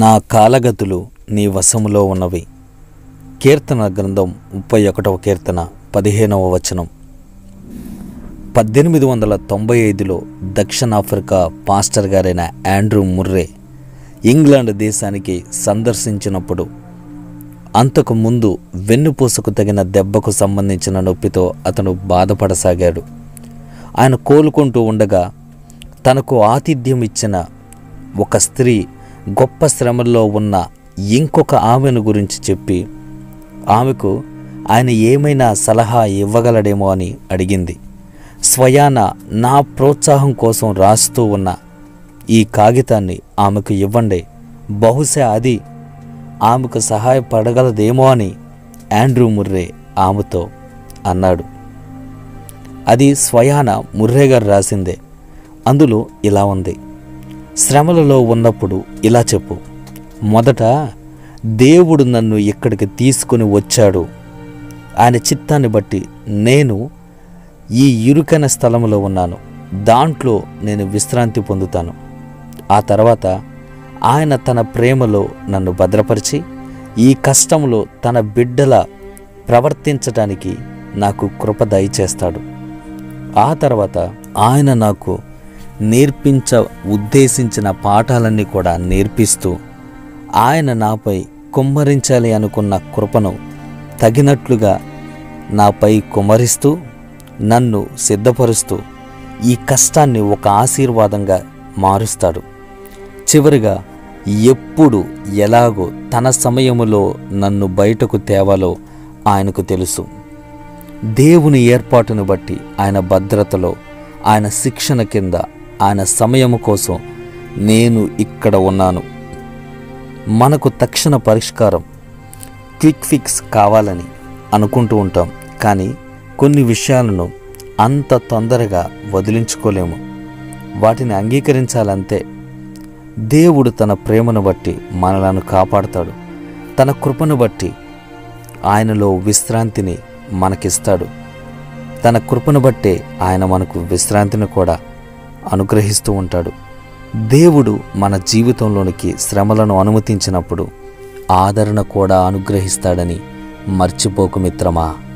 నా కాలగతులు నీ వశములో ఉన్నవి కీర్తన గ్రంథం ముప్పై ఒకటవ కీర్తన పదిహేనవ వచనం పద్దెనిమిది వందల తొంభై ఐదులో దక్షిణాఫ్రికా పాస్టర్ గారైన ఆండ్రూ ముర్రే ఇంగ్లాండ్ దేశానికి సందర్శించినప్పుడు అంతకు ముందు వెన్నుపూసకు తగిన దెబ్బకు సంబంధించిన నొప్పితో అతను బాధపడసాగాడు ఆయన కోలుకుంటూ ఉండగా తనకు ఆతిథ్యం ఇచ్చిన ఒక స్త్రీ గొప్ప శ్రమల్లో ఉన్న ఇంకొక ఆమెను గురించి చెప్పి ఆమెకు ఆయన ఏమైనా సలహా ఇవ్వగలడేమో అని అడిగింది స్వయాన నా ప్రోత్సాహం కోసం రాస్తూ ఉన్న ఈ కాగితాన్ని ఆమెకు ఇవ్వండి బహుశా అది ఆమెకు సహాయపడగలదేమో అని ఆండ్రూ ముర్రే ఆమెతో అన్నాడు అది స్వయాన ముర్రే గారు రాసిందే అందులో ఇలా ఉంది శ్రమలలో ఉన్నప్పుడు ఇలా చెప్పు మొదట దేవుడు నన్ను ఇక్కడికి తీసుకుని వచ్చాడు ఆయన చిత్తాన్ని బట్టి నేను ఈ ఇరుకైన స్థలంలో ఉన్నాను దాంట్లో నేను విశ్రాంతి పొందుతాను ఆ తర్వాత ఆయన తన ప్రేమలో నన్ను భద్రపరిచి ఈ కష్టంలో తన బిడ్డల ప్రవర్తించటానికి నాకు కృప దయచేస్తాడు ఆ తర్వాత ఆయన నాకు నేర్పించ ఉద్దేశించిన పాఠాలన్నీ కూడా నేర్పిస్తూ ఆయన నాపై కుమ్మరించాలి అనుకున్న కృపను తగినట్లుగా నాపై కుమ్మరిస్తూ నన్ను సిద్ధపరుస్తూ ఈ కష్టాన్ని ఒక ఆశీర్వాదంగా మారుస్తాడు చివరిగా ఎప్పుడు ఎలాగో తన సమయములో నన్ను బయటకు తేవాలో ఆయనకు తెలుసు దేవుని ఏర్పాటును బట్టి ఆయన భద్రతలో ఆయన శిక్షణ కింద ఆయన సమయము కోసం నేను ఇక్కడ ఉన్నాను మనకు తక్షణ పరిష్కారం క్విక్ ఫిక్స్ కావాలని అనుకుంటూ ఉంటాం కానీ కొన్ని విషయాలను అంత తొందరగా వదిలించుకోలేము వాటిని అంగీకరించాలంతే దేవుడు తన ప్రేమను బట్టి మనలను కాపాడతాడు తన కృపను బట్టి ఆయనలో విశ్రాంతిని మనకిస్తాడు తన కృపను బట్టే ఆయన మనకు విశ్రాంతిని కూడా అనుగ్రహిస్తూ ఉంటాడు దేవుడు మన జీవితంలోనికి శ్రమలను అనుమతించినప్పుడు ఆదరణ కూడా అనుగ్రహిస్తాడని మర్చిపోకు మిత్రమా